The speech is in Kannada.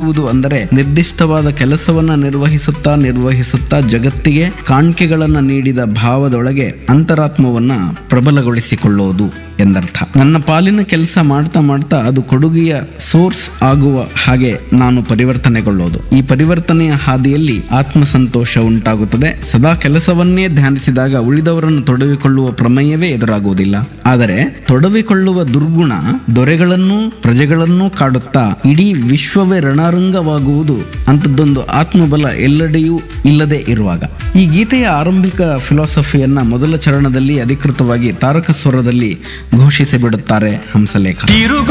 ದುಡಿಯುವುದು ಅಂದರೆ ನಿರ್ದಿಷ್ಟವಾದ ಕೆಲಸವನ್ನ ನಿರ್ವಹಿಸುತ್ತಾ ನಿರ್ವಹಿಸುತ್ತಾ ಜಗತ್ತಿಗೆ ಕಾಣಿಕೆಗಳನ್ನ ನೀಡಿದ ಭಾವದೊಳಗೆ ಅಂತರಾತ್ಮವನ್ನ ಪ್ರಬಲಗೊಳಿಸಿಕೊಳ್ಳುವುದು ಎಂದರ್ಥ ನನ್ನ ಪಾಲಿನ ಕೆಲಸ ಮಾಡ್ತಾ ಮಾಡ್ತಾ ಅದು ಕೊಡುಗೆಯ ಸೋರ್ಸ್ ಆಗುವ ಹಾಗೆ ನಾನು ಪರಿವರ್ತನೆಗೊಳ್ಳೋದು ಈ ಪರಿವರ್ತನೆಯ ಹಾದಿಯಲ್ಲಿ ಆತ್ಮಸಂತೋಷ ಉಂಟಾಗುತ್ತದೆ ಸದಾ ಕೆಲಸವನ್ನೇ ಧ್ಯಾನಿಸಿದಾಗ ಉಳಿದವರನ್ನು ತೊಡಗಿಕೊಳ್ಳುವ ಪ್ರಮೇಯವೇ ಎದುರಾಗುವುದಿಲ್ಲ ಆದರೆ ತೊಡಗಿಕೊಳ್ಳುವ ದುರ್ಗುಣ ದೊರೆಗಳನ್ನೂ ಪ್ರಜೆಗಳನ್ನೂ ಕಾಡುತ್ತಾ ಇಡೀ ವಿಶ್ವವೇ ರಣರಂಗವಾಗುವುದು ಅಂಥದ್ದೊಂದು ಆತ್ಮಬಲ ಎಲ್ಲೆಡೆಯೂ ಇಲ್ಲದೆ ಇರುವಾಗ ಈ ಗೀತೆಯ ಆರಂಭಿಕ ಫಿಲಾಸಫಿಯನ್ನ ಮೊದಲ ಚರಣದಲ್ಲಿ ಅಧಿಕೃತವಾಗಿ ತಾರಕ ಸ್ವರದಲ್ಲಿ ಘೋಷಿಸಿ ಬಿಡುತ್ತಾರೆ ಹಂಸಲೇಖ